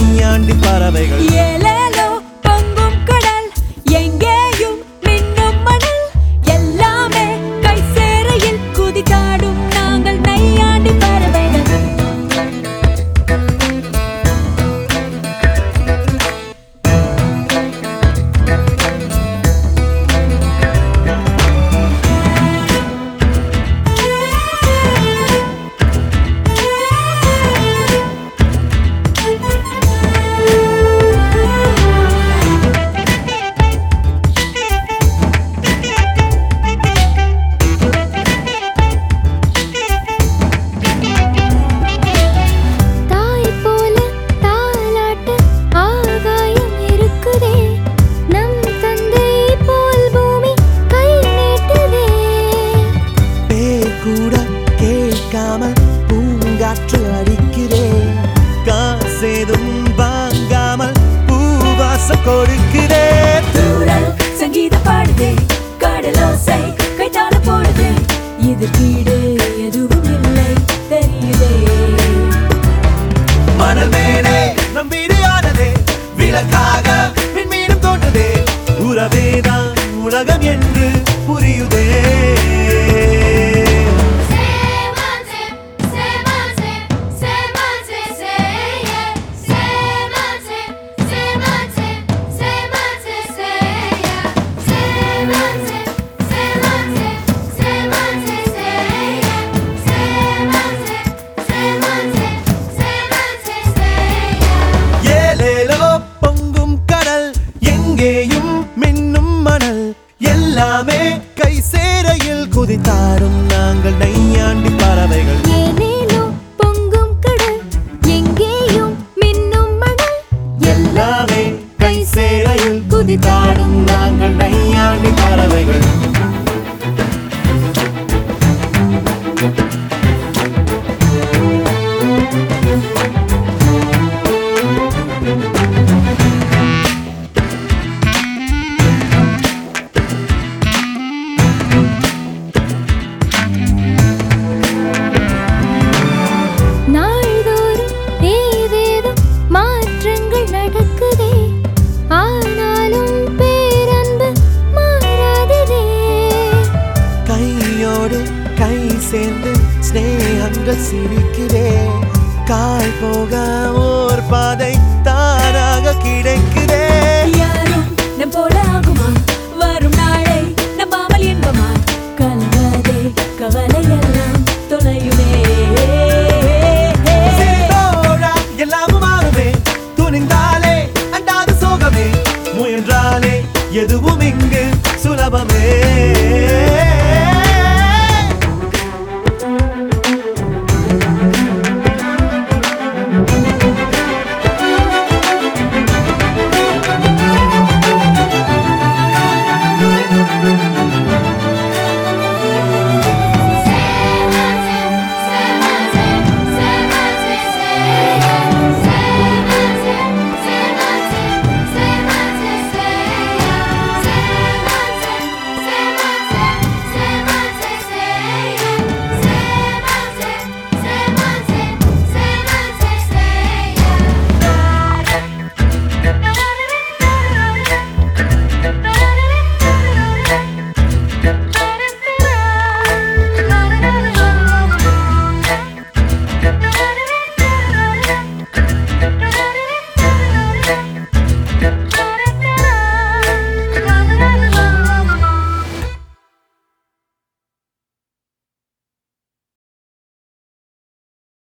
நையாண்டி பறவைகள் ஏலேலோ பொங்கும் கடல் எங்கேயும் மின்னும் மணல் எல்லாமே கை சேரையில் குதித்தாடும் நாங்கள் நையாண்டி பறவைகள் தாய் போல தாலாட்ட ஆகாயம் இருக்குதே நம் தந்தை போல் பூமி கை நீட்டுதே பேர் கூட கேட்காமல் பூங்காற்று அடிக்கிறேன் காசேதும் வாங்காமல் பூவாசம் கொடுக்கிறேன் தூரல் சங்கீத பாடுதே கடலோசை கைத்தாள போடுதே இது கீடு எதுவும் இல்லை தெரியுதே மணல் மேலே நம் வீடு ஆனதே விளக்காக விண்மீனும் தோன்றுதே உறவேதான் உலகம் என்று புரியுதே சேமாசே சேமாசே சேமாசே சேயே சேமாசே சேமாசே சேமாசே சேயே சேமாசே சேமாசே சேமாசே சேயே சேமாசே சேமாசே சேமாசே சேயே ஏலேலோ பொங்கும் கடல் எங்கேயும் மின்னும் மணல் எல்லாமே கை சேரையில் குதித்தாடும் நாங்கள் நையாண்டி பறவைகள் ஏலேலோ பொங்கும் கடல் எங்கேயும் மின்னும் மணல் எல்லாமே கை சேரையில் குதித்தாடும் நாங்கள் நையாண்டி பறவைகள் நாள்தோறும் ஏதேதோ மாற்றங்கள் நடக்குதே ஆனாலும் பேரன்பு மாறாததே கையோடு கை சேர்ந்து ஸ்நேகங்கள் சிரிக்கிறே கால் போக ஓர் பாதை தானாக கிடைக்கிறே யாரும் நம் போல ஆகுமா வரும் நாளை நம்பாமல் இன்பமா கலங்காதே கவலை எல்லாம் தொலையுமே சிரித்தோடா எல்லாமும் மாறுமே துணிந்தாலே அண்டாது சோகமே முயன்றாலே எதுவும்